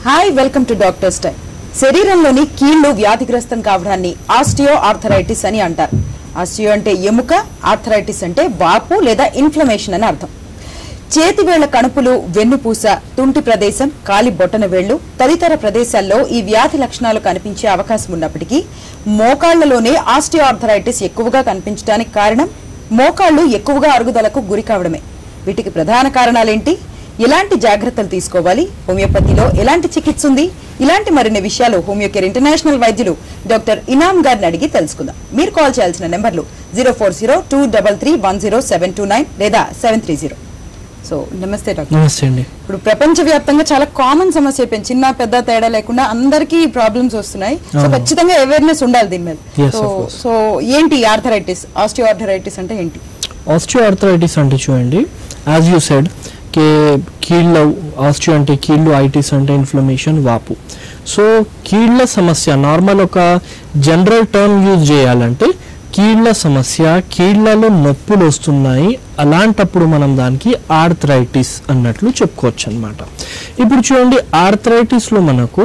Hi welcome to doctors time శరీరంలోని కీళ్లు వ్యాధిగ్రస్తం కావడాన్ని osteo arthritis అని అంటారు ఆస్టియో అంటే ఎముక ఆర్థరైటిస్ అంటే వాపు లేదా ఇన్ఫ్లమేషన్ అని అర్థం చేతి వేళ్ల కణుపులు వెన్నుపూస తుంటి ప్రదేశం కాలి బొట్టన వేళ్లు తదితర ప్రదేశాల్లో ఈ వ్యాధి లక్షణాలు కనిపించే అవకాశం ఉన్నప్పటికీ మోకాళ్లలోనే ఆస్టియో ఆర్థరైటిస్ ఎక్కువగా కనిపించడానికి కారణం మోకాళ్లు ఎక్కువగా అరుగుదలకు గురి కావడమే వీటికి ప్రధాన కారణాలేంటి ఎలాంటి జాగ్రత్తలు తీసుకోవాలి హోమియోపతిలో ఎలాంటి చికిత్స ఉంది ఇలాంటి మరిన్ని విషయాలు హోమియోకేర్ ఇంటర్నేషనల్ వైద్యులు డాక్టర్ ఇనామ్ గారిని అడిగి తెలుసుకుందాం మీరు కాల్ చేయాల్సిన నెంబర్లు zero four zero two double three one zero seven two nine లేదా సెవెన్ త్రీ జీరో సో నమస్తే డాక్టర్ నమస్తే అండి ఇప్పుడు ప్రపంచవ్యాప్తంగా చాలా కామన్ సమస్య అయిపోయింది చిన్న పెద్ద తేడా లేకుండా అందరికీ ప్రాబ్లమ్స్ వస్తున్నాయి సో అవును. ఖచ్చితంగా అవేర్నెస్ ఉండాలి దీని మీద Yes, so of course. So ఏంటి ఆర్థరైటిస్ ఆస్టియో ఆర్థరైటిస్ అంటే ఏంటి ఆస్టియో ఆర్థరైటిస్ అంటే చూడండి యాజ్ యూ సెడ్ కే కీళ్ళ ఆస్టియో అంటే కీళ్ళు ఐటిస్ అంటే ఇన్ఫ్లమేషన్ వాపు సో కీళ్ళ సమస్య నార్మల్ ఒక జనరల్ టర్మ్ యూజ్ చేయాలంటే కీళ్ళ సమస్య కీళ్ళలో నొప్పులు వస్తున్నాయి అలాంటప్పుడు మనం దానికి ఆర్థరైటిస్ అన్నట్లు చెప్పుకోవచ్చు అనమాట ఇప్పుడు చూడండి ఆర్థరైటిస్లో మనకు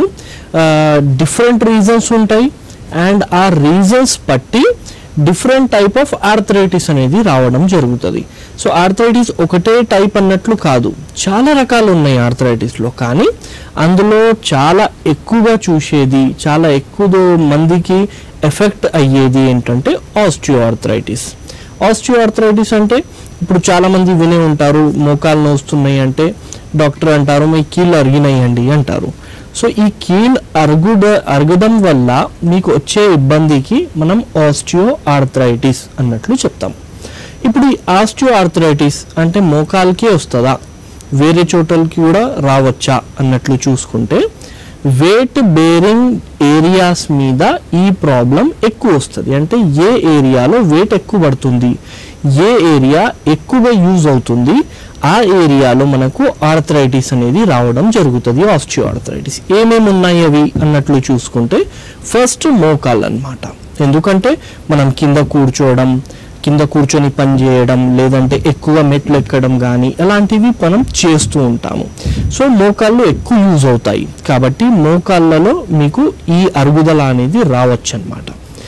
డిఫరెంట్ రీజన్స్ ఉంటాయి అండ్ ఆ రీజన్స్ బట్టి డిఫరెంట్ టైప్ ఆఫ్ ఆర్థరైటిస్ అనేది రావడం జరుగుతుంది సో ఆర్థరైటిస్ ఒకటే టైప్ అన్నట్లు కాదు చాలా రకాలు ఉన్నాయి ఆర్థరైటిస్లో కానీ అందులో చాలా ఎక్కువగా చూసేది చాలా ఎక్కువ మందికి ఎఫెక్ట్ అయ్యేది ఏంటంటే ఆస్టియో ఆర్థరైటిస్ ఆస్టియో ఆర్థరైటిస్ అంటే ఇప్పుడు చాలా మంది వినే ఉంటారు మోకాలు నొస్తున్నాయి అంటే డాక్టర్ అంటారు మీ కీళ్ళు అరిగినాయండి అంటారు సో ఈ కీల్ అరుగుడ అరగడం వల్ల మీకు వచ్చే ఇబ్బందికి మనం ఆస్టియో ఆర్థరైటిస్ అన్నట్లు చెప్తాం ఇప్పుడు ఈ ఆస్టియో ఆర్థరైటిస్ అంటే మోకాల్కే వస్తుందా వేరే చోటలకి కూడా రావచ్చా అన్నట్లు చూసుకుంటే వెయిట్ బేరింగ్ ఏరియాస్ మీద ఈ ప్రాబ్లం ఎక్కువ వస్తుంది అంటే ఏ ఏరియాలో వెయిట్ ఎక్కువ పడుతుంది ఏ ఏరియా ఎక్కువగా యూజ్ అవుతుంది ఆ ఏరియాలో మనకు ఆర్థరైటిస్ అనేది రావడం జరుగుతుంది ఆస్టియో ఆర్థరైటిస్ ఏమేమి ఉన్నాయి అవి అన్నట్లు చూసుకుంటే ఫస్ట్ మోకాళ్ళు అన్నమాట ఎందుకంటే మనం కింద కూర్చోవడం కింద కూర్చొని పని చేయడం లేదంటే ఎక్కువ మెట్లు ఎక్కడం కానీ అలాంటివి మనం చేస్తూ ఉంటాము సో మోకాళ్ళు ఎక్కువ యూజ్ అవుతాయి కాబట్టి మోకాళ్ళలో మీకు ఈ అరుగుదల అనేది రావచ్చు అనమాట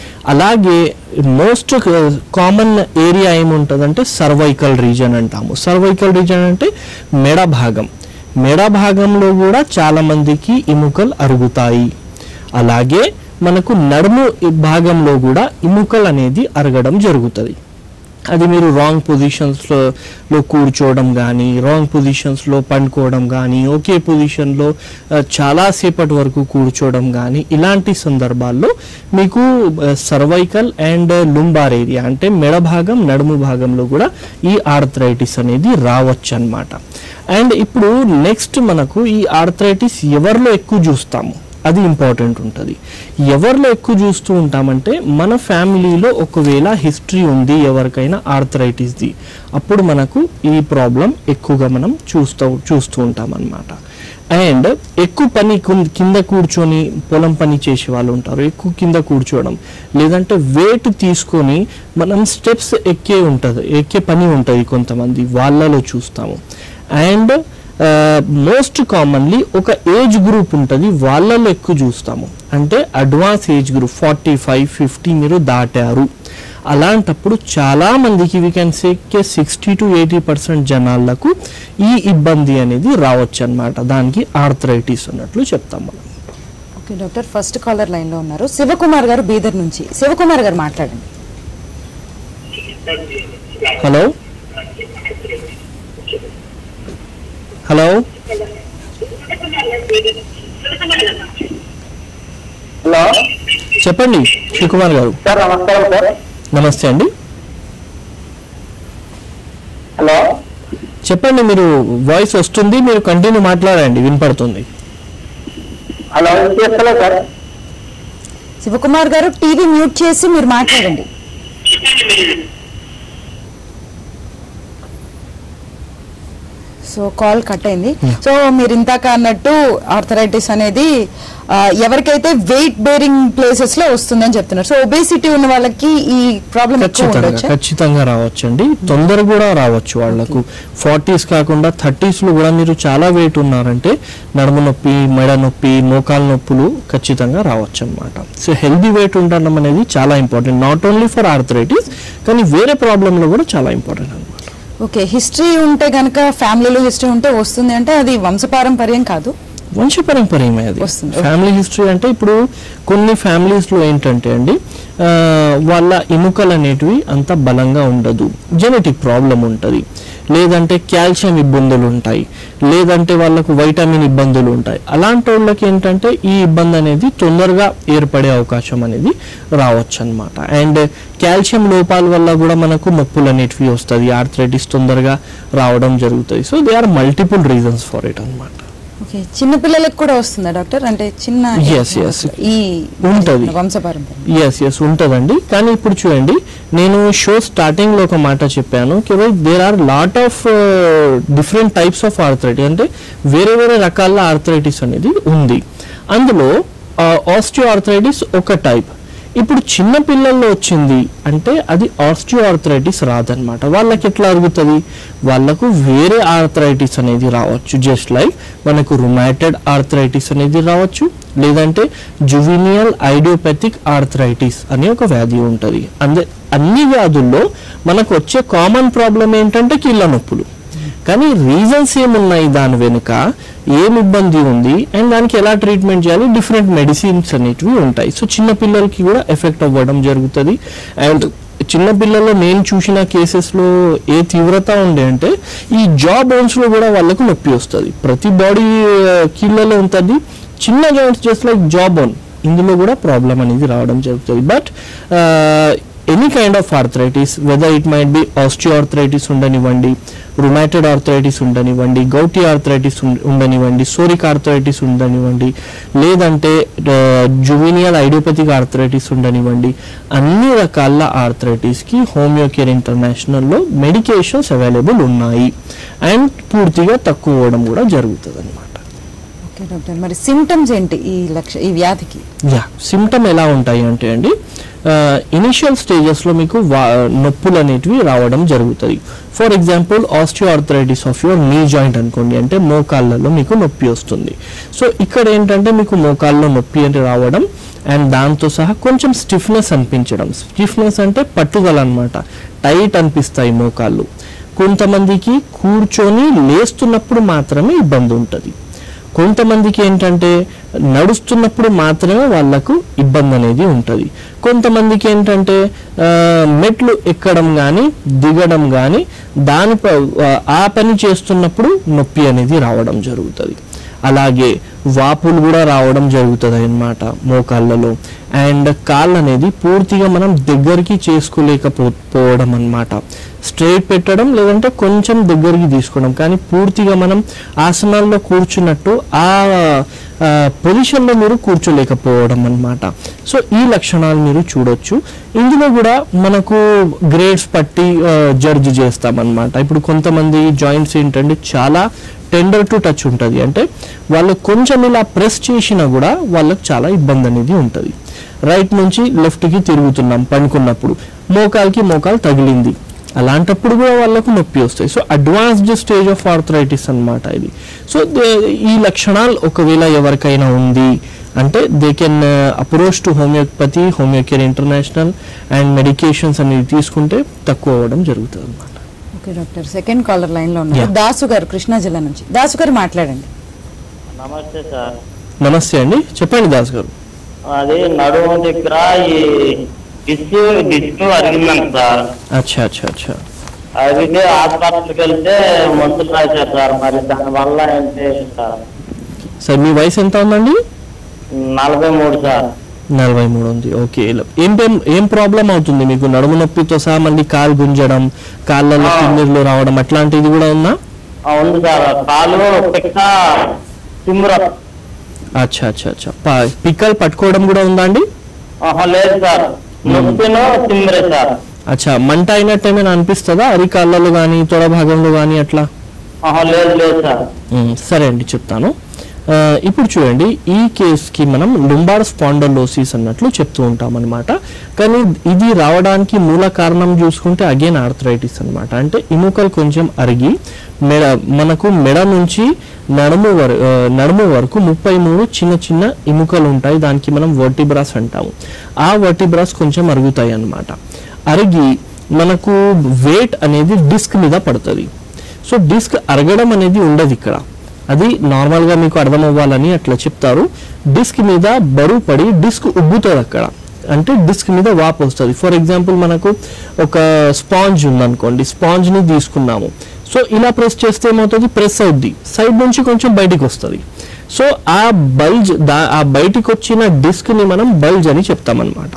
అలాగే మోస్ట్ కామన్ ఏరియా ఏముంటుందంటే సర్వైకల్ రీజన్ అంటాము సర్వైకల్ రీజన్ అంటే మెడ భాగం మెడ భాగంలో కూడా చాలా మందికి ఎముకలు అరుగుతాయి అలాగే మనకు నడుము భాగంలో కూడా ఎముకలు అనేది అరగడం జరుగుతుంది అది మీరు రాంగ్ పొజిషన్స్లో లో కూర్చోవడం కానీ రాంగ్ పొజిషన్స్లో పండుకోవడం కానీ ఒకే పొజిషన్లో చాలాసేపటి వరకు కూర్చోవడం కానీ ఇలాంటి సందర్భాల్లో మీకు సర్వైకల్ అండ్ లుంబార్ ఏరియా అంటే మెడ భాగం నడుము భాగంలో కూడా ఈ ఆర్థరైటిస్ అనేది రావచ్చు అన్నమాట అండ్ ఇప్పుడు నెక్స్ట్ మనకు ఈ ఆర్థరైటిస్ ఎవరిలో ఎక్కువ చూస్తాము అది ఇంపార్టెంట్ ఉంటుంది ఎవరిలో ఎక్కువ చూస్తూ ఉంటామంటే మన ఫ్యామిలీలో ఒకవేళ హిస్టరీ ఉంది ఎవరికైనా ఆర్థరైటిస్ది అప్పుడు మనకు ఈ ప్రాబ్లం ఎక్కువగా మనం చూస్తూ చూస్తూ ఉంటాం అన్నమాట అండ్ ఎక్కువ పని కుం- కింద కూర్చొని పొలం పని చేసే వాళ్ళు ఉంటారు ఎక్కువ కింద కూర్చోవడం లేదంటే వెయిట్ తీసుకొని మనం స్టెప్స్ ఎక్కే ఉంటుంది ఎక్కే పని ఉంటుంది కొంతమంది వాళ్ళలో చూస్తాము అండ్ మోస్ట్ కామన్లీ ఒక ఏజ్ గ్రూప్ ఉంటుంది వాళ్ళలో ఎక్కువ చూస్తాము అంటే advance age group forty five fifty మీరు దాటారు అలాంటప్పుడు చాలా మందికి we can say sixty to eighty percent జనాలకు ఈ ఇబ్బంది అనేది రావచ్చు అన్నమాట దానికి ఆర్థరైటిస్ అన్నట్లు చెప్తాం మనం okay doctor first caller line లో ఉన్నారు శివకుమార్ గారు బీదర్ నుంచి శివకుమార్ గారు మాట్లాడండి హలో హలో హలో చెప్పండి శివకుమార్ గారు సార్ నమస్కారం సార్ నమస్తే అండి హలో చెప్పండి మీరు వాయిస్ వస్తుంది మీరు కంటిన్యూ మాట్లాడండి వినపడుతుంది హలో ఏం చేస్తలేదు సార్ శివకుమార్ గారు టీవీ మ్యూట్ చేసి మీరు మాట్లాడండి సో కాల్ కట్ అయింది సో మీరు ఇందాక అన్నట్టు ఆర్థరైటిస్ అనేది ఆ, ఎవరికైతే వెయిట్ బేరింగ్ ప్లేసెస్ లో వస్తుందని చెప్తున్నారు సో ఒబేసిటీ ఉన్న వాళ్ళకి ఈ ప్రాబ్లం ఎక్కువ ఖచ్చితంగా ఉండొచ్చా ఖచ్చితంగా రావచ్చండి తొందర కూడా రావచ్చు వాళ్ళకు ఫార్టీస్ కాకుండా థర్టీస్ లో కూడా మీరు చాలా వెయిట్ ఉన్నారంటే నడుము నొప్పి మెడ నొప్పి మోకాలు నొప్పులు ఖచ్చితంగా రావచ్చు అనమాట సో హెల్దీ వెయిట్ ఉండడం అనేది చాలా important not only for arthritis కానీ వేరే ప్రాబ్లమ్ లో కూడా చాలా ఇంపార్టెంట్ అనమాట ఓకే హిస్టరీ ఉంటే గనక ఫ్యామిలీలో హిస్టరీ ఉంటే వస్తుంది అంటే అది వంశపారంపర్యం కాదు వంశపరంపర్యమే అది వస్తుంది. ఫ్యామిలీ హిస్టరీ అంటే ఇప్పుడు కొన్ని families లో ఏంటంటే అండి ఆ, వాళ్ళ ఎముకలు అనేటివి అంత బలంగా ఉండదు జెనెటిక్ ప్రాబ్లం ఉంటుంది లేదంటే కాల్షియం ఇబ్బందులు ఉంటాయి లేదంటే వాళ్ళకు వైటమిన్ ఇబ్బందులు ఉంటాయి అలాంటి వాళ్ళకి ఏంటంటే ఈ ఇబ్బంది అనేది తొందరగా ఏర్పడే అవకాశం అనేది రావచ్చు అనమాట అండ్ కాల్షియం లోపాల వల్ల కూడా మనకు నొప్పులు అనేటివి వస్తుంది ఆర్థరైటిస్ తొందరగా రావడం జరుగుతుంది so they are multiple reasons for it అన్నమాట ఓకే చిన్న పిల్లలకు కూడా వస్తుందా డాక్టర్ అంటే చిన్న Yes, yes. ఈ ఉంటది. వంశపారంపర్యం ఎస్ ఎస్ ఉంటుందండి కానీ ఇప్పుడు చూడండి నేను షో స్టార్టింగ్ లో ఒక మాట చెప్పాను there are lot of different types of arthritis అంటే వేరే వేరే రకాల ఆర్థరైటిస్ అనేది ఉంది అందులో ఆస్టియో ఆర్థరైటిస్ ఒక టైప్ ఇప్పుడు చిన్న పిల్లల్లో వచ్చింది అంటే అది ఆస్టియో ఆర్థరైటిస్ రాదనమాట వాళ్ళకి ఎట్లా అరుగుతుంది వాళ్ళకు వేరే ఆర్థరైటిస్ అనేది రావచ్చు జస్ట్ లైక్ మనకు రుమాటెడ్ ఆర్థరైటిస్ అనేది రావచ్చు లేదంటే జువినియల్ ఐడియోపతిక్ ఆర్థరైటిస్ అనే ఒక వ్యాధి ఉంటుంది అందే అన్ని వ్యాధుల్లో మనకు వచ్చే కామన్ ప్రాబ్లం ఏంటంటే కీళ్ళ నొప్పులు కానీ రీజన్స్ ఏమున్నాయి దాని వెనుక ఏం ఇబ్బంది ఉంది అండ్ దానికి ఎలా ట్రీట్మెంట్ చేయాలి డిఫరెంట్ మెడిసిన్స్ అనేటివి ఉంటాయి సో చిన్న పిల్లలకి కూడా ఎఫెక్ట్ అవ్వడం జరుగుతుంది అండ్ చిన్న పిల్లల్లో నేను చూసిన కేసెస్లో ఏ తీవ్రత ఉండే అంటే ఈ జా బోన్స్లో కూడా వాళ్ళకు నొప్పి వస్తుంది ప్రతి బాడీ కీళ్ళలో ఉంటుంది చిన్న joints just like jaw bone ఇందులో కూడా ప్రాబ్లం అనేది రావడం జరుగుతుంది but any kind of arthritis whether it might be osteoarthritis ఉండనివ్వండి రుమాటెడ్ ఆర్థరైటిస్ ఉండనివ్వండి గౌటీ ఆర్థరైటిస్ ఉండనివ్వండి సోరిక్ ఆర్థరైటిస్ ఉండనివ్వండి లేదంటే జువినియల్ ఐడియోపతిక్ ఆర్థరైటిస్ ఉండనివ్వండి అన్ని రకాల ఆర్థరైటిస్కి హోమియోకేర్ ఇంటర్నేషనల్లో మెడికేషన్స్ అవైలబుల్ ఉన్నాయి అండ్ పూర్తిగా తక్కువ అవ్వడం కూడా జరుగుతుంది అనమాట ఓకే డాక్టర్ మరి సిమ్టమ్స్ ఏంటి ఈ లక్ష ఈ వ్యాధికి యా సిమ్టమ్ ఎలా ఉంటాయి అంటే అండి ఇనిషియల్ స్టేజెస్లో మీకు వా- నొప్పులు అనేటివి రావడం జరుగుతుంది for example osteoarthritis of your knee joint అనుకోండి అంటే మోకాళ్ళలో మీకు నొప్పి వస్తుంది సో ఇక్కడ ఏంటంటే మీకు మోకాళ్ళలో నొప్పి అంటే రావడం అండ్ దాంతో సహా కొంచెం స్టిఫ్నెస్ అనిపించడం స్టిఫ్నెస్ అంటే పట్టుదల అనమాట టైట్ అనిపిస్తాయి మోకాళ్ళు కొంతమందికి కూర్చొని లేస్తున్నప్పుడు మాత్రమే ఇబ్బంది ఉంటుంది కొంతమందికి ఏంటంటే నడుస్తున్నప్పుడు మాత్రమే వాళ్ళకు ఇబ్బంది అనేది ఉంటుంది కొంతమందికి ఏంటంటే ఆ, మెట్లు ఎక్కడం కానీ దిగడం కానీ దాని ప- ఆ పని చేస్తున్నప్పుడు నొప్పి అనేది రావడం జరుగుతుంది అలాగే వాపులు కూడా రావడం జరుగుతుంది అన్నమాట మోకాళ్ళలో అండ్ కాళ్ళు అనేది పూర్తిగా మనం దగ్గరికి చేసుకోలేకపో పోవడం అన్నమాట స్ట్రైట్ పెట్టడం లేదంటే కొంచెం దగ్గరికి తీసుకోవడం కానీ పూర్తిగా మనం ఆసనాల్లో కూర్చున్నట్టు ఆ పొజిషన్లో మీరు కూర్చోలేకపోవడం అన్నమాట సో ఈ లక్షణాలు మీరు చూడొచ్చు ఇందులో కూడా మనకు గ్రేడ్స్ పట్టి జడ్జ్ చేస్తామన్నమాట ఇప్పుడు కొంతమంది జాయింట్స్ ఏంటంటే చాలా టెండర్ టు టచ్ ఉంటుంది అంటే వాళ్ళు కొంచెం ఇలా ప్రెస్ చేసినా కూడా వాళ్ళకి చాలా ఇబ్బంది అనేది ఉంటుంది రైట్ నుంచి లెఫ్ట్కి తిరుగుతున్నాం పనుకున్నప్పుడు మోకాల్కి మోకాలు తగిలింది అలాంటప్పుడు కూడా వాళ్ళకు నొప్పి వస్తాయి so advanced stage of arthritis అన్నమాట ఇది సో ఈ లక్షణాలు ఒకవేళ ఎవరికైనా ఉంది అంటే they can approach to homeopathy Homeocare international and medications అనేవి తీసుకుంటే తక్కువ అవ్వడం జరుగుతుంది అనమాట okay doctor second caller line లో ఉన్నారు Yeah. దాసు గారు కృష్ణా జిల్లా నుంచి దాసు గారు మాట్లాడండి నమస్తే సార్ నమస్తే అండి చెప్పండి దాస్ గారు అది నడుము దగ్గర ఈ డిస్క్ డిస్క్ అరిగిందంట సార్ అచ్చా అచ్చా అచ్చా అరిగితే హాస్పిటల్కి వెళ్తే మందులు రాశారు సార్ మరి దానివల్ల ఏంటి సార్ సార్ మీ వయసు ఎంత ఉందండి నలభై మూడు సార్ నలభై మూడు ఉంది ఓకే ఇలా- ఏం ఏం ఏం ప్రాబ్లం అవుతుంది మీకు నడుము నొప్పితో సహా మళ్ళీ కాలు గుంజడం కాళ్ళలో ఆ. తిమ్మిర్లు రావడం అట్లాంటిది కూడా ఉందా ఆ, ఉంది సార్ కాలు పిక్క తిమ్ముర అచ్చా అచ్చా అచ్చా ప- పిక్కలు పట్టుకోవడం కూడా ఉందా అండి ఆహా, లేదు సార్ నొప్పిను తిమ్మిరే సార్ అచ్చా మంట అయినట్టు ఏమైనా అనిపిస్తుందా అరికాళ్ళలో కానీ తొడ భాగంలో కానీ అట్లా ఆహా, లేదు లేదు సార్ మ్మ్, సరే అండి చెప్తాను ఆ, ఇప్పుడు చూడండి ఈ కేసుకి మనం లుంబార్ స్పాండలోసిస్ అన్నట్లు చెప్తూ ఉంటాం అనమాట కానీ ఇది రావడానికి మూల కారణం చూసుకుంటే అగైన్ ఆర్థరైటిస్ అన్నమాట అంటే ఎముకలు కొంచెం అరిగి మెడ మనకు మెడ నుంచి నడుము వర ఆ, నడుము వరకు ముప్పై మూడు చిన్న చిన్న ఎముకలు ఉంటాయి దానికి మనం వర్టిబ్రాస్ అంటాము ఆ వర్టిబ్రాస్ కొంచెం అరుగుతాయి అన్నమాట అరిగి మనకు వెయిట్ అనేది డిస్క్ మీద పడుతుంది సో డిస్క్ అరగడం అనేది ఉండదు ఇక్కడ అది నార్మల్గా మీకు అర్థం అవ్వాలని అట్లా చెప్తారు డిస్క్ మీద బరువు పడి డిస్క్ ఉబ్బుతుంది అక్కడ అంటే డిస్క్ మీద వాపు వస్తుంది ఫర్ ఎగ్జాంపుల్ మనకు ఒక స్పాంజ్ ఉందనుకోండి స్పాంజ్ని తీసుకున్నాము సో ఇలా ప్రెస్ చేస్తే ఏమవుతుంది ప్రెస్ అవుద్ది సైడ్ నుంచి కొంచెం బయటికి వస్తుంది సో ఆ బల్జ్ దా ఆ బయటికి వచ్చిన డిస్క్ని మనం బల్జ్ అని చెప్తామన్నమాట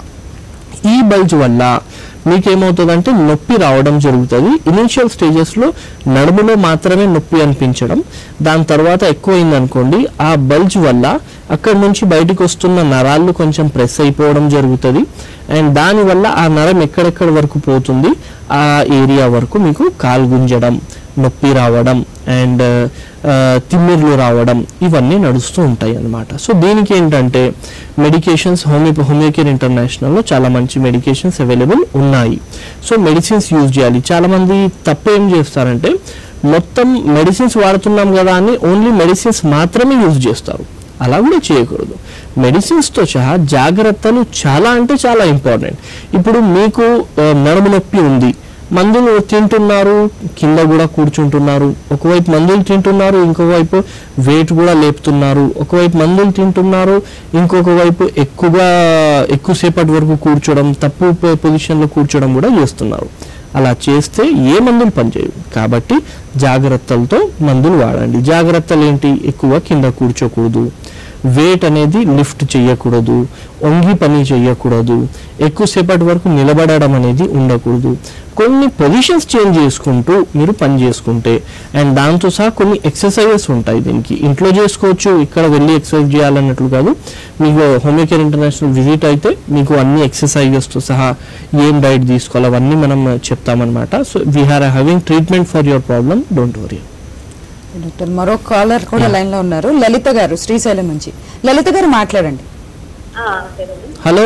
ఈ బల్జ్ వల్ల మీకేమవుతుందంటే నొప్పి రావడం జరుగుతుంది ఇనిషియల్ స్టేజెస్లో నడుములో మాత్రమే నొప్పి అనిపించడం దాని తర్వాత ఎక్కువైంది అనుకోండి ఆ బల్జ్ వల్ల అక్కడ నుంచి బయటికి వస్తున్న నరాలు కొంచెం ప్రెస్ అయిపోవడం జరుగుతుంది అండ్ దానివల్ల ఆ నరం ఎక్కడెక్కడ వరకు పోతుంది ఆ ఏరియా వరకు మీకు కాలు గుంజడం నొప్పి రావడం అండ్ తిమ్మిర్లు రావడం ఇవన్నీ నడుస్తూ ఉంటాయి అన్నమాట సో దీనికి ఏంటంటే మెడికేషన్స్ హోమియో హోమియోకేర్ ఇంటర్నేషనల్లో చాలా మంచి మెడికేషన్స్ అవైలబుల్ ఉన్నాయి సో మెడిసిన్స్ యూజ్ చేయాలి చాలా మంది తప్పు ఏం చేస్తారంటే మొత్తం మెడిసిన్స్ వాడుతున్నాం కదా అని ఓన్లీ మెడిసిన్స్ మాత్రమే యూజ్ చేస్తారు అలా కూడా చేయకూడదు మెడిసిన్స్తో సహా జాగ్రత్తలు చాలా అంటే చాలా ఇంపార్టెంట్ ఇప్పుడు మీకు ఆ, నడుము నొప్పి ఉంది మందులు తింటున్నారు కింద కూడా కూర్చుంటున్నారు ఒకవైపు మందులు తింటున్నారు ఇంకొక వైపు వెయిట్ కూడా లేపుతున్నారు ఒకవైపు మందులు తింటున్నారు ఇంకొక వైపు ఎక్కువగా ఎక్కువసేపటి వరకు కూర్చోవడం తప్పు పొ- పొజిషన్లో కూర్చోవడం కూడా చేస్తున్నారు అలా చేస్తే ఏ మందులు పనిచేయవు కాబట్టి జాగ్రత్తలతో మందులు వాడండి జాగ్రత్తలు ఏంటి ఎక్కువ కింద కూర్చోకూడదు వెయిట్ అనేది లిఫ్ట్ చేయకూడదు వంగి పని చేయకూడదు ఎక్కువసేపటి వరకు నిలబడడం అనేది ఉండకూడదు కొన్ని పొజిషన్స్ చేంజ్ చేసుకుంటూ మీరు పని చేసుకుంటే అండ్ దాంతో సహా కొన్ని ఎక్సర్సైజెస్ ఉంటాయి దీనికి ఇంట్లో చేసుకోవచ్చు ఇక్కడ వెళ్ళి ఎక్సర్సైజ్ చేయాలన్నట్లు కాదు మీకు హోమియోకేర్ ఇంటర్నేషనల్ విజిట్ అయితే మీకు అన్ని ఎక్సర్సైజెస్తో సహా ఏం డైట్ తీసుకోవాలి అవన్నీ మనం చెప్తామన్నమాట so we are having treatment for your problem don't worry doctor మరో కాలర్ కూడా లైన్ లో ఉన్నారు లలిత గారు శ్రీశైలం నుంచి లలిత గారు మాట్లాడండి ఆ, సరే. హలో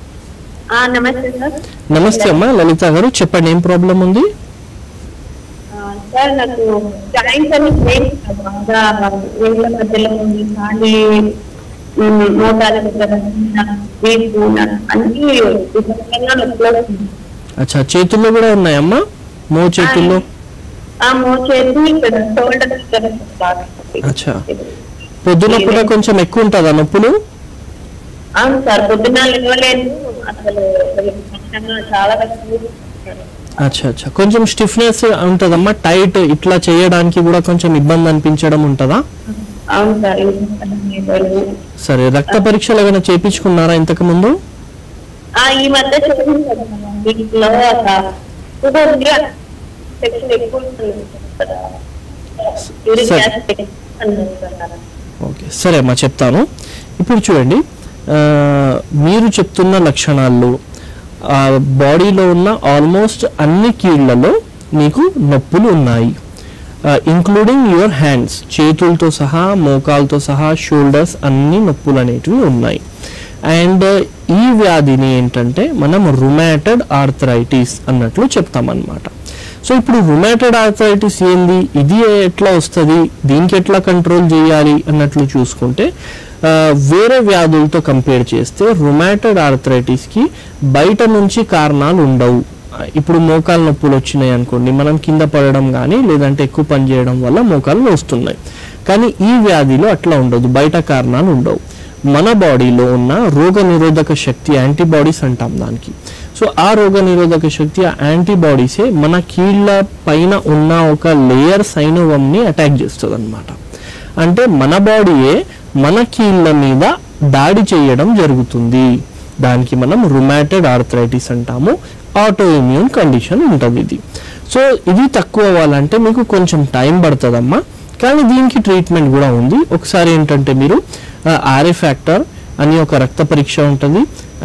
ఆ, నమస్తే సార్ నమస్తే అమ్మా లలిత గారు చెప్పండి ఏం ప్రాబ్లం ఉంది ఆ, సార్ నాకు జాయింట్స్ అన్ని పెయిన్స్ సార్. బాగా వేళ్ళ మధ్యలో ఉంది కానీ ఉమ్, మోకాల దగ్గర వీపు అన్ని విపరీతంగా నొప్పులు వస్తుంది. అచ్చా చేతుల్లో కూడా ఉన్నాయమ్మా మో చేతుల్లో ఆ మోచేతి ఇక్కడ షోల్డర్ దగ్గర బాగా నొప్పి. అచ్చా పొద్దున పూట కొంచెం ఎక్కువ ఉంటుందా నొప్పులు అవును సార్ పొద్దున్న లేవలేదు అసలు కష్టంగా చాలా కష్టం అచ్చా అచ్చా కొంచెం స్టిఫ్నెస్ ఉంటుందమ్మా టైట్ ఇట్లా చేయడానికి కూడా కొంచెం ఇబ్బంది అనిపించడం ఉంటుందా అవును సార్ ఇంకా సరే రక్త పరీక్షలు ఏమైనా చేపించుకున్నారా ఇంతకు ముందు ఆ ఈ మధ్య చూపించాను వీటిలో ఒక షుగర్ ఉంది సెక్షన్ ఎక్కువ ఉంటుంది కదా. యూరిక్ సరే. యాసిడ్ అనుకుంటున్నాను ఓకే సరే అమ్మా చెప్తాను ఇప్పుడు చూడండి ఆ, మీరు చెప్తున్న లక్షణాల్లో ఆ, బాడీలో ఉన్న ఆల్మోస్ట్ అన్ని కీళ్లలో మీకు నొప్పులు ఉన్నాయి ఇంక్లూడింగ్ యువర్ హ్యాండ్స్ చేతులతో సహా మోకాలతో సహా షోల్డర్స్ అన్ని నొప్పులు అనేటివి ఉన్నాయి అండ్ ఈ వ్యాధిని ఏంటంటే మనం రుమాటెడ్ ఆర్థరైటిస్ అన్నట్లు చెప్తామన్నమాట సో ఇప్పుడు రుమాటెడ్ ఆర్థరైటిస్ ఏంది ఇది ఎట్లా వస్తుంది దీనికి ఎట్లా కంట్రోల్ చేయాలి అన్నట్లు చూసుకుంటే ఆ, వేరే వ్యాధులతో కంపేర్ చేస్తే రుమాటెడ్ ఆర్థరైటిస్కి బయట నుంచి కారణాలు ఉండవు ఇప్పుడు మోకాలు నొప్పులు వచ్చినాయి అనుకోండి మనం కింద పడడం కానీ లేదంటే ఎక్కువ పని చేయడం వల్ల మోకాలు వస్తున్నాయి కానీ ఈ వ్యాధిలో అట్లా ఉండదు బయట కారణాలు ఉండవు మన బాడీలో ఉన్న రోగ నిరోధక శక్తి యాంటీబాడీస్ అంటాం దానికి సో ఆ రోగ నిరోధక శక్తి ఆ యాంటీబాడీసే మన కీళ్ళ పైన ఉన్న ఒక లేయర్ సైనోవంని అటాక్ చేస్తుంది అనమాట అంటే మన బాడీయే మన కీళ్ళ మీద దాడి చేయడం జరుగుతుంది దానికి మనం రుమాటెడ్ ఆర్థరైటిస్ అంటాము ఆటో ఇమ్యూన్ కండిషన్ ఉంటుంది ఇది సో ఇది తక్కువ అవ్వాలంటే మీకు కొంచెం టైం పడుతుందమ్మా కానీ దీనికి ట్రీట్మెంట్ కూడా ఉంది ఒకసారి ఏంటంటే మీరు ఆర్ఏ ఫ్యాక్టర్ అని ఒక రక్త పరీక్ష ఉంటుంది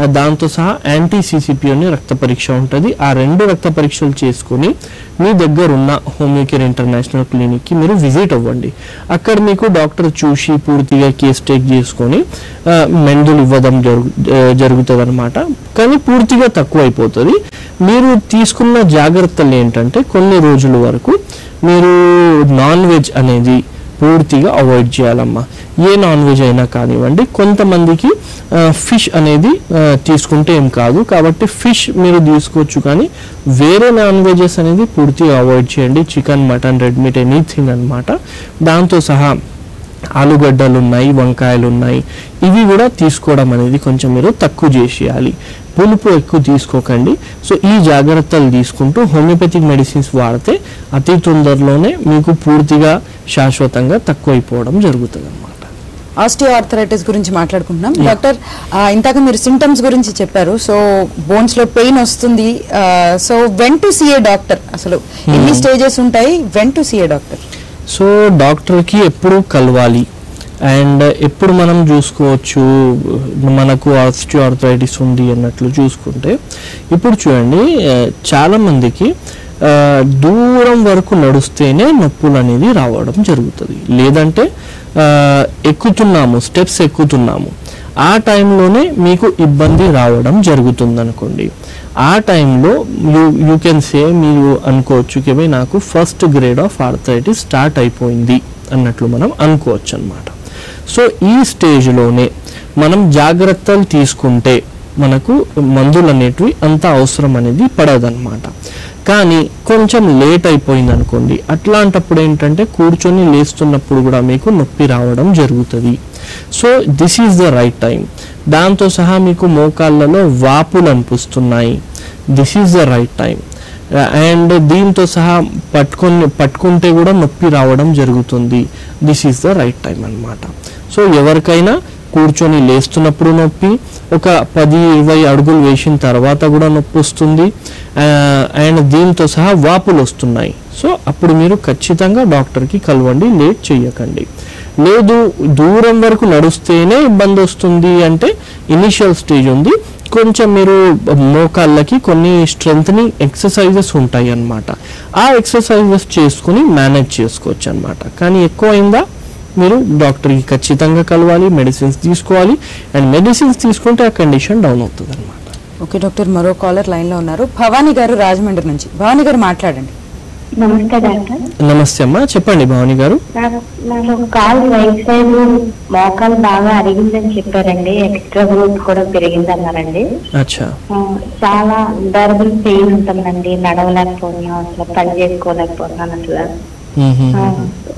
ఆ, దాంతో సహా యాంటీ సిసిపి అని రక్త పరీక్ష ఉంటుంది ఆ రెండు రక్త పరీక్షలు చేసుకొని మీ దగ్గర ఉన్న హోమియోకేర్ ఇంటర్నేషనల్ క్లినిక్కి మీరు విజిట్ అవ్వండి అక్కడ మీకు డాక్టర్ చూసి పూర్తిగా కేస్ టేక్ చేసుకొని ఆ, మందులు ఇవ్వడం జరుగు జరుగుతుంది అనమాట కానీ పూర్తిగా తక్కువ అయిపోతుంది మీరు తీసుకున్న జాగ్రత్తలు ఏంటంటే కొన్ని రోజుల వరకు మీరు నాన్ వెజ్ అనేది పూర్తిగా అవాయిడ్ చేయాలమ్మా ఏ నాన్ వెజ్ అయినా కానివ్వండి కొంతమందికి ఫిష్ అనేది ఆ, తీసుకుంటే ఏం కాదు కాబట్టి ఫిష్ మీరు తీసుకోవచ్చు కానీ వేరే నాన్ వెజెస్ అనేది పూర్తిగా అవాయిడ్ చేయండి chicken mutton red meat anything అనమాట దాంతో సహా ఆలుగడ్డలు ఉన్నాయి వంకాయలు ఉన్నాయి ఇవి కూడా తీసుకోవడం అనేది కొంచెం మీరు తక్కువ చేసేయాలి పులుపు ఎక్కువ తీసుకోకండి సో ఈ జాగ్రత్తలు తీసుకుంటూ హోమియోపతిక్ మెడిసిన్స్ వాడితే అతి తొందరలోనే మీకు పూర్తిగా శాశ్వతంగా తక్కువైపోవడం జరుగుతుంది అనమాట ఆస్టియో ఆర్థరైటిస్ గురించి మాట్లాడుకుంటున్నాం డాక్టర్ ఆ, ఇందాక మీరు సిమ్టమ్స్ గురించి చెప్పారు సో బోన్స్ లో పెయిన్ వస్తుంది so when to see a doctor అసలు ఎన్ని స్టేజెస్ ఉంటాయి when to see a doctor so డాక్టర్కి ఎప్పుడు కలవాలి అండ్ ఎప్పుడు మనం చూసుకోవచ్చు మనకు ఆర్థరైటిస్ ఉంది అన్నట్లు చూసుకుంటే ఇప్పుడు చూడండి ఆ, చాలా మందికి ఆ, దూరం వరకు నడుస్తేనే నొప్పులు అనేది రావడం జరుగుతుంది లేదంటే ఆ, ఎక్కుతున్నాము స్టెప్స్ ఎక్కుతున్నాము ఆ టైంలోనే మీకు ఇబ్బంది రావడం జరుగుతుంది అనుకోండి ఆ టైంలో యూ యూ కెన్ సే మీరు అనుకోవచ్చు కి భయ్ నాకు first grade of arthritis start అయిపోయింది అన్నట్లు మనం అనుకోవచ్చు అనమాట సో ఈ స్టేజ్లోనే మనం జాగ్రత్తలు తీసుకుంటే మనకు మందులు అనేటివి అంత అవసరం అనేది పడదన్నమాట కానీ కొంచెం లేట్ అయిపోయింది అనుకోండి అట్లాంటప్పుడు ఏంటంటే కూర్చొని లేస్తున్నప్పుడు కూడా మీకు నొప్పి రావడం జరుగుతుంది so this is the right time దాంతో సహా మీకు మోకాళ్ళలో వాపులు అనిపిస్తున్నాయి this is the right time and దీంతో సహా పట్టుకొని పట్టుకుంటే కూడా నొప్పి రావడం జరుగుతుంది this is the right time అన్నమాట సో ఎవరికైనా కూర్చొని లేస్తున్నప్పుడు నొప్పి ఒక పది ఇరవై అడుగులు వేసిన తర్వాత కూడా నొప్పి వస్తుంది అండ్ దీంతో సహా వాపులు వస్తున్నాయి సో అప్పుడు మీరు ఖచ్చితంగా డాక్టర్కి కలవండి లేట్ చేయకండి లేదు దూరం వరకు నడుస్తేనే ఇబ్బంది వస్తుంది అంటే ఇనిషియల్ స్టేజ్ ఉంది కొంచెం మీరు మోకాళ్ళకి కొన్ని స్ట్రెంగ్త్నింగ్ ఎక్సర్సైజెస్ ఉంటాయి అన్నమాట ఆ ఎక్సర్సైజెస్ చేసుకుని మేనేజ్ చేసుకోవచ్చు అన్నమాట కానీ ఎక్కువ అయిందా మీరు డాక్టర్కి ఖచ్చితంగా కలవాలి మెడిసిన్స్ తీసుకోవాలి అండ్ మెడిసిన్స్ తీసుకుంటే ఆ కండిషన్ డౌన్ అవుతుంది అనమాట ఓకే డాక్టర్ మరో కాలర్ లైన్ లో ఉన్నారు భవానీ గారు రాజమండ్రి నుంచి భవానీ గారు మాట్లాడండి నమస్తే డాక్టర్ నమస్తే అమ్మా చెప్పండి భవాని గారు నాకు నాకు కాలు రైట్ సైడ్ మోకాలు బాగా అరిగిందని చెప్పారండి ఎక్స్ట్రా గ్రోత్ కూడా పెరిగింది అన్నారండి అచ్చా ఆ, చాలా డర్బుల్ పెయిన్ ఉంటుందండి నడవలేకపోతున్నాం అసలు పని చేసుకోలేకపోతున్నాను అసలు మ్మ్. ఆ,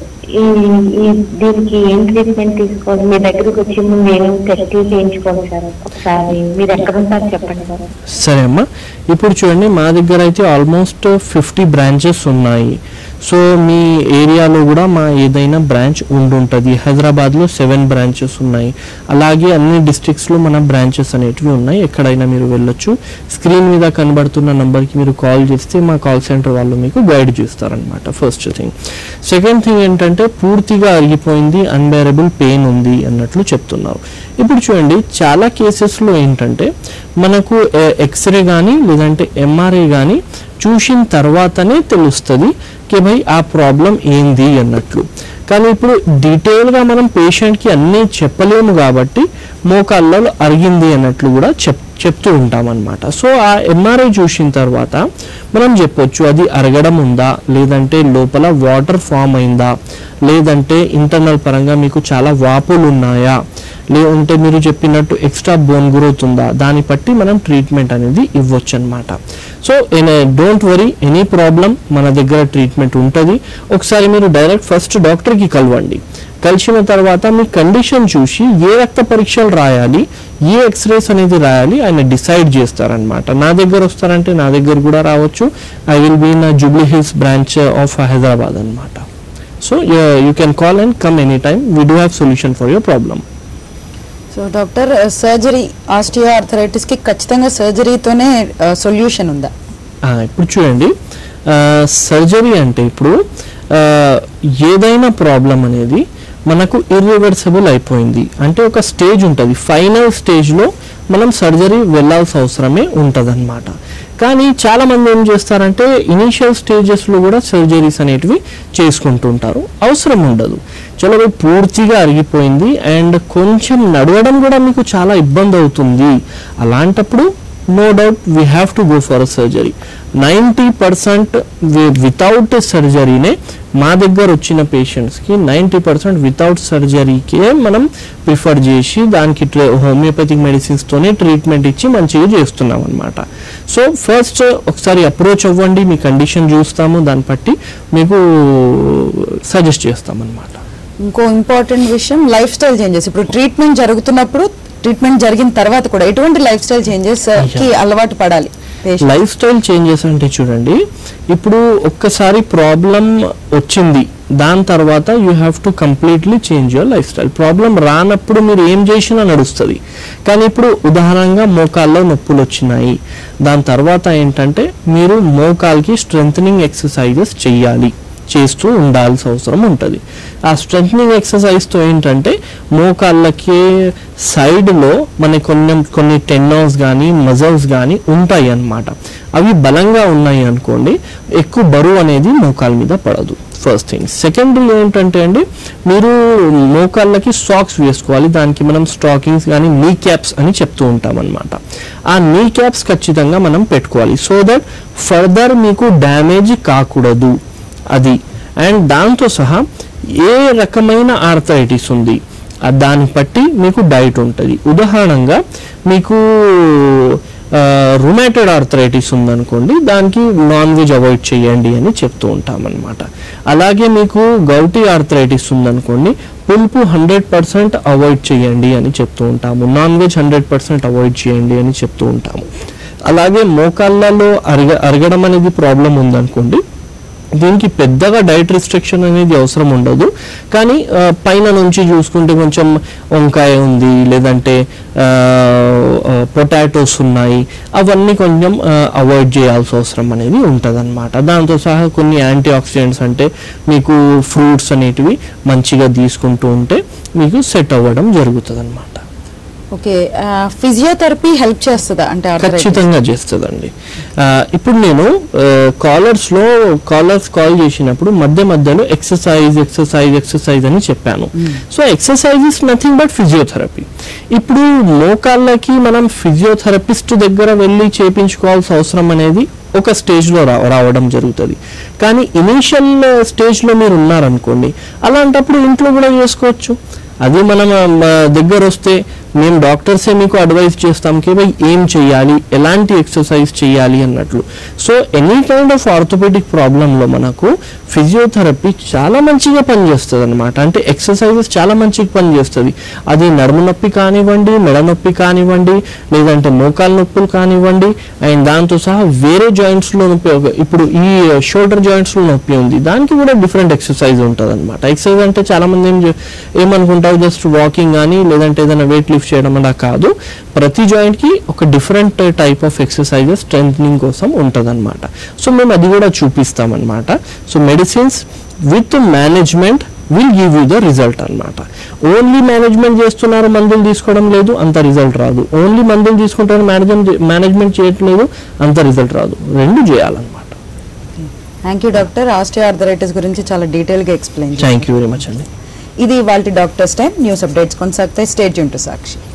ఈ ఈ దీనికి ఏం ట్రీట్మెంట్ తీసుకోవాలి మీ దగ్గరకు వచ్చి ముందు నేను టెస్టులు చేయించుకోవాలి సార్ ఒకసారి మీరు ఎక్కడ ఉంటారు చెప్పండి సార్ సరే అమ్మా ఇప్పుడు చూడండి మా దగ్గర అయితే ఆల్మోస్ట్ ఫిఫ్టీ బ్రాంచెస్ ఉన్నాయి సో మీ ఏరియాలో కూడా మా ఏదైనా బ్రాంచ్ ఉండుంటుంది హైదరాబాద్లో సెవెన్ బ్రాంచెస్ ఉన్నాయి అలాగే అన్ని డిస్ట్రిక్ట్స్లో మన బ్రాంచెస్ అనేటివి ఉన్నాయి ఎక్కడైనా మీరు వెళ్ళొచ్చు స్క్రీన్ మీద కనబడుతున్న నంబర్కి మీరు కాల్ చేస్తే మా కాల్ సెంటర్ వాళ్ళు మీకు గైడ్ చేస్తారనమాట ఫస్ట్ థింగ్ సెకండ్ థింగ్ ఏంటంటే పూర్తిగా అరిగిపోయింది అన్బేరబుల్ పెయిన్ ఉంది అన్నట్లు చెప్తున్నారు ఇప్పుడు చూడండి చాలా కేసెస్లో ఏంటంటే మనకు ఎక్స్రే కానీ లేదంటే ఎంఆర్ఐ కానీ చూసిన తర్వాతనే తెలుస్తుంది కి భయ్ ఆ ప్రాబ్లం ఏంది అన్నట్లు కానీ ఇప్పుడు డీటెయిల్గా మనం పేషెంట్కి అన్నీ చెప్పలేము కాబట్టి మోకాళ్ళలో అరిగింది అన్నట్లు కూడా చెప్ చెప్తూ ఉంటాం అనమాట సో ఆ ఎంఆర్ఐ చూసిన తర్వాత మనం చెప్పొచ్చు అది అరగడం ఉందా లేదంటే లోపల వాటర్ ఫామ్ అయిందా లేదంటే ఇంటర్నల్ పరంగా మీకు చాలా వాపులు ఉన్నాయా లేదంటే మీరు చెప్పినట్టు ఎక్స్ట్రా బోన్ గ్రోత్ ఉందా దాన్ని బట్టి మనం ట్రీట్మెంట్ అనేది ఇవ్వచ్చు అనమాట so don't worry any problem మన దగ్గర ట్రీట్మెంట్ ఉంటుంది ఒకసారి మీరు డైరెక్ట్ ఫస్ట్ డాక్టర్కి కలవండి కలిసిన తర్వాత మీ కండిషన్ చూసి ఏ రక్త పరీక్షలు రాయాలి ఏ ఎక్స్రేస్ అనేది రాయాలి ఆయన డిసైడ్ చేస్తారనమాట నా దగ్గర వస్తారంటే నా దగ్గర కూడా రావచ్చు I will be in Jubilee Hills branch of Hyderabad అనమాట so you can call and come any time we do have solution for your problem so doctor surgery osteoarthritis కి ఖచ్చితంగా సర్జరీతోనే సొల్యూషన్ ఉందా ఆ, ఇప్పుడు చూడండి సర్జరీ అంటే ఇప్పుడు ఆ, ఏదైనా ప్రాబ్లం అనేది మనకు ఇర్రివర్సబుల్ అయిపోయింది అంటే ఒక స్టేజ్ ఉంటుంది ఫైనల్ స్టేజ్లో మనం సర్జరీ వెళ్ళాల్సిన అవసరమే ఉంటుందన్నమాట కానీ చాలా మంది ఏం చేస్తారంటే ఇనీషియల్ స్టేజెస్లో కూడా సర్జరీస్ అనేటివి చేసుకుంటుంటారు అవసరం ఉండదు చలో అది పూర్తిగా అరిగిపోయింది అండ్ కొంచెం నడవడం కూడా మీకు చాలా ఇబ్బంది అవుతుంది అలాంటప్పుడు no doubt we have to go for surgery ninety percent without సర్జరీనే మా దగ్గర వచ్చిన పేషెంట్స్కి నైంటీ పర్సెంట్ వితౌట్ సర్జరీకే మనం ప్రిఫర్ చేసి దానికి ట్రే హోమియోపతిక్ మెడిసిన్స్తోనే ట్రీట్మెంట్ ఇచ్చి మంచిగా చేస్తున్నాం అనమాట సో ఫస్ట్ ఒకసారి అప్రోచ్ అవ్వండి మీ కండిషన్ చూస్తాము దాన్ని బట్టి మీకు సజెస్ట్ చేస్తామన్నమాట ఇంకో ఇంపార్టెంట్ విషయం లైఫ్ స్టైల్ చేంజెస్ ఇప్పుడు ట్రీట్మెంట్ జరుగుతున్నప్పుడు ట్రీట్మెంట్ జరిగిన తర్వాత కూడా ఎటువంటి లైఫ్ స్టైల్ చేంజెస్ కి అలవాటు పడాలి patient? లైఫ్ స్టైల్ చేంజెస్ అంటే చూడండి ఇప్పుడు ఒక్కసారి ప్రాబ్లం వచ్చింది దాని తర్వాత you have to completely change your lifestyle problem రానప్పుడు మీరు ఏం చేసినా నడుస్తుంది కానీ ఇప్పుడు ఉదాహరణగా మోకాల్లో నొప్పులు వచ్చినాయి దాని తర్వాత ఏంటంటే మీరు మోకాల్కి స్ట్రెంగ్ ఎక్సర్సైజెస్ చెయ్యాలి చేస్తూ ఉండాల్సిన అవసరం ఉంటుంది ఆ స్ట్రెంగ్ ఎక్సర్సైజ్తో ఏంటంటే మోకాళ్ళకి సైడ్లో మన కొన్ని కొన్ని టెన్నోస్ కానీ మజల్స్ కానీ ఉంటాయి అన్నమాట అవి బలంగా ఉన్నాయి అనుకోండి ఎక్కువ బరువు అనేది మోకాల మీద పడదు ఫస్ట్ థింగ్ సెకండ్ ఏంటంటే అండి మీరు మోకాళ్ళకి సాక్స్ వేసుకోవాలి దానికి మనం స్టాకింగ్స్ కానీ నీ క్యాప్స్ అని చెప్తూ ఉంటాం అనమాట ఆ నీ క్యాప్స్ ఖచ్చితంగా మనం పెట్టుకోవాలి సో దట్ ఫర్దర్ మీకు డ్యామేజ్ కాకూడదు అది అండ్ దాంతో సహా ఏ రకమైన ఆర్థరైటిస్ ఉంది ఆ దాన్ని బట్టి మీకు డైట్ ఉంటుంది ఉదాహరణంగా మీకు రుమాటెడ్ ఆర్థరైటిస్ ఉందనుకోండి దానికి నాన్ వెజ్ అవాయిడ్ చేయండి అని చెప్తూ ఉంటాం అనమాట అలాగే మీకు గౌటీ ఆర్థరైటిస్ ఉందనుకోండి పులుపు హండ్రెడ్ పర్సెంట్ అవాయిడ్ చేయండి అని చెప్తూ ఉంటాము non veg hundred percent avoid చేయండి అని చెప్తూ ఉంటాము అలాగే మోకాళ్ళలో అరగ అరగడం అనేది ప్రాబ్లం ఉందనుకోండి దీనికి పెద్దగా డైట్ రిస్ట్రిక్షన్ అనేది అవసరం ఉండదు కానీ ఆ, పైన నుంచి చూసుకుంటే కొంచెం వంకాయ ఉంది లేదంటే పొటాటోస్ ఉన్నాయి అవన్నీ కొంచెం అవాయిడ్ చేయాల్సిన అవసరం అనేది ఉంటుంది దాంతో సహా కొన్ని యాంటీ ఆక్సిడెంట్స్ అంటే మీకు ఫ్రూట్స్ అనేటివి మంచిగా తీసుకుంటూ ఉంటే మీకు సెట్ అవ్వడం జరుగుతుంది అనమాట ఓకే ఫిజియోథెరపీ హెల్ప్ చేస్తుందా అంటే arthritis? ఖచ్చితంగా చేస్తుందండి ఆ, ఇప్పుడు నేను కాలర్స్ లో కాలర్స్ కాల్ చేసినప్పుడు మధ్య మధ్యలో ఎక్సర్సైజ్ ఎక్సర్సైజ్ ఎక్సర్సైజ్ అని చెప్పాను so exercise is nothing but physiotherapy ఇప్పుడు మోకాళ్ళకి మనం ఫిజియోథెరపిస్ట్ దగ్గర వెళ్ళి చేపించుకోవాల్సిన అవసరం అనేది ఒక స్టేజ్లో రా రావడం జరుగుతుంది కానీ ఇనీషియల్ స్టేజ్లో మీరు ఉన్నారనుకోండి అలాంటప్పుడు ఇంట్లో కూడా చేసుకోవచ్చు అది మనం ఆ, దగ్గర వస్తే మేము డాక్టర్సే మీకు అడ్వైస్ చేస్తాం కి భయ్ ఏం చేయాలి ఎలాంటి ఎక్సర్సైజ్ చేయాలి అన్నట్లు so any kind of orthopaedic ప్రాబ్లంలో మనకు ఫిజియోథెరపీ చాలా మంచిగా పనిచేస్తుంది అనమాట అంటే ఎక్సర్సైజెస్ చాలా మంచిగా పనిచేస్తుంది అది నడుము నొప్పి కానివ్వండి మెడ నొప్పి కానివ్వండి లేదంటే మోకాలు నొప్పులు కానివ్వండి అండ్ దాంతో సహా వేరే జాయింట్స్లో నొప్పి ఒక- ఇప్పుడు ఈ షోల్డర్ జాయింట్స్లో నొప్పి ఉంది దానికి కూడా డిఫరెంట్ ఎక్సర్సైజ్ ఉంటుంది అనమాట ఎక్సర్సైజ్ అంటే చాలా మంది ఏం చే- ఏమనుకుంటారు జస్ట్ వాకింగ్ కానీ లేదంటే ఏదైనా వెయిట్ లిఫ్ట్ చేయడం అలా కాదు ప్రతి జాయింట్ కి ఒక డిఫరెంట్ టైప్ ఆఫ్ ఎక్సర్సైజెస్ స్ట్రెంగ్ కోసం ఉంటుందన్నమాట సో మేము అది కూడా చూపిస్తాం అనమాట so medicines with management will give you the result అన్నమాట ఓన్లీ మేనేజ్మెంట్ చేస్తున్నారు మందులు తీసుకోవడం లేదు అంత రిజల్ట్ రాదు ఓన్లీ మందులు తీసుకుంటారు మేనేజ్మెంట్ మేనేజ్మెంట్ చేయట్లేదు అంత రిజల్ట్ రాదు రెండు చేయాలన్నమాట thank you doctor osteoarthritis గురించి చాలా డీటెయిల్ గా explain thank you very much అండి ఇది వాళ్ళ డాక్టర్స్ టైం న్యూస్ అప్డేట్స్ కొనసాగుతాయి స్టేట్ యూన్ టు సాక్షి